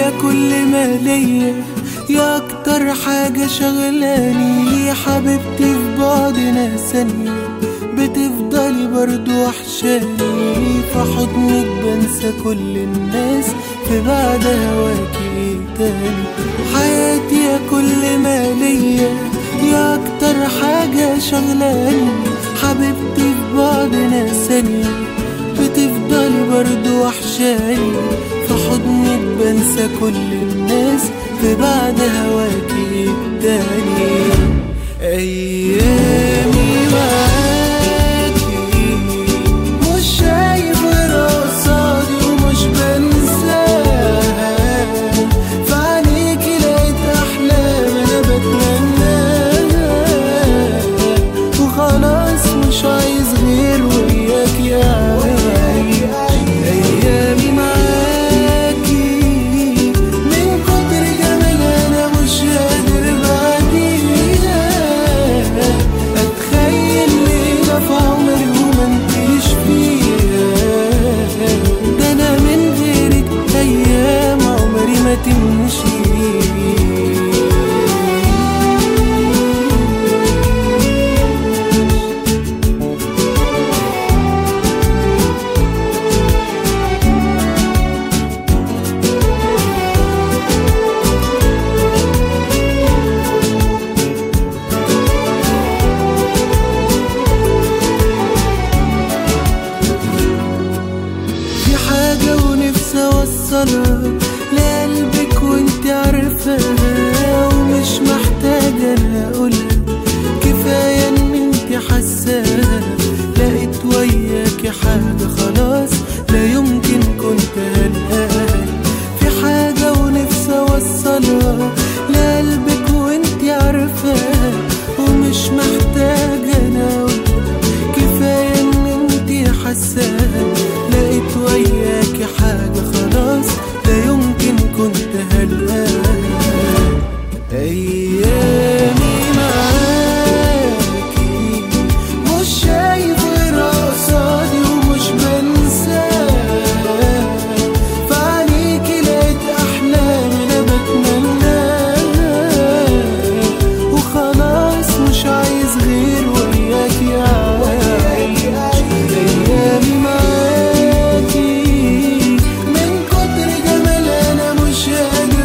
يا كل ما ليا يا اكتر حاجة شغلاني يا حبيبتي في بعدنا ثانية بتفضلي برضو وحشاني في حضنك بنسى كل الناس في بعد هواكي إيه تاني حياتي يا كل ما ليا يا اكتر حاجة شغلاني حبيبتي في بعدنا ثانية بتفضل برضو وحشاني في حضنك بنسى كل الناس في بعد هواكي التاني أيامي معاكي مش شايف غير قصادي ومش بنساها في عينيكي لقيت أحلام أنا بتمناها وخلاص مش عايز غير وياكي أعيش أيامي معاكي من كتر جمالها أنا مش قادر بعديها أتخيل ليلة في عمري وما انتيش فيها ده أنا من غيرك أيام عمري ما تمشي في حاجة ونفسي أوصلها لقلبك وانت عارفاها ومش محتاجة أنا أقولها كفاية إن انت حاساها لقيت وياكي حاجة خلاص لا يمكن كنت هلقاها في حاجة ونفسي أوصلها لقلبك وانت عارفاها ومش محتاجة أنا أقولها كفاية إن انت حاساها لقيت وياكي حاجة خلاص لا يمكن كنت هلقاها أيامي معاكي مش شايف غير قصادي ومش بنساها في عينيكي لقيت أحلام أنا بتمناها وخلاص مش عايز غير وياكي أعيش أيامي معاكي من كتر جمال أنا مش قادر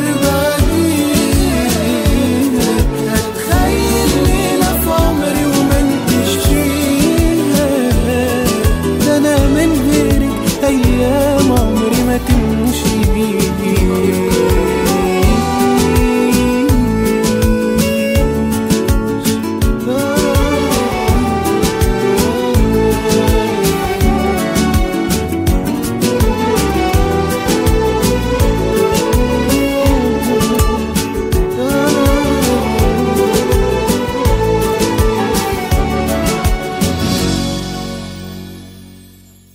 بعديها أتخيل ليلة في عمري وما انتش فيها ده أنا من غيرك أيام عمري ما تمشي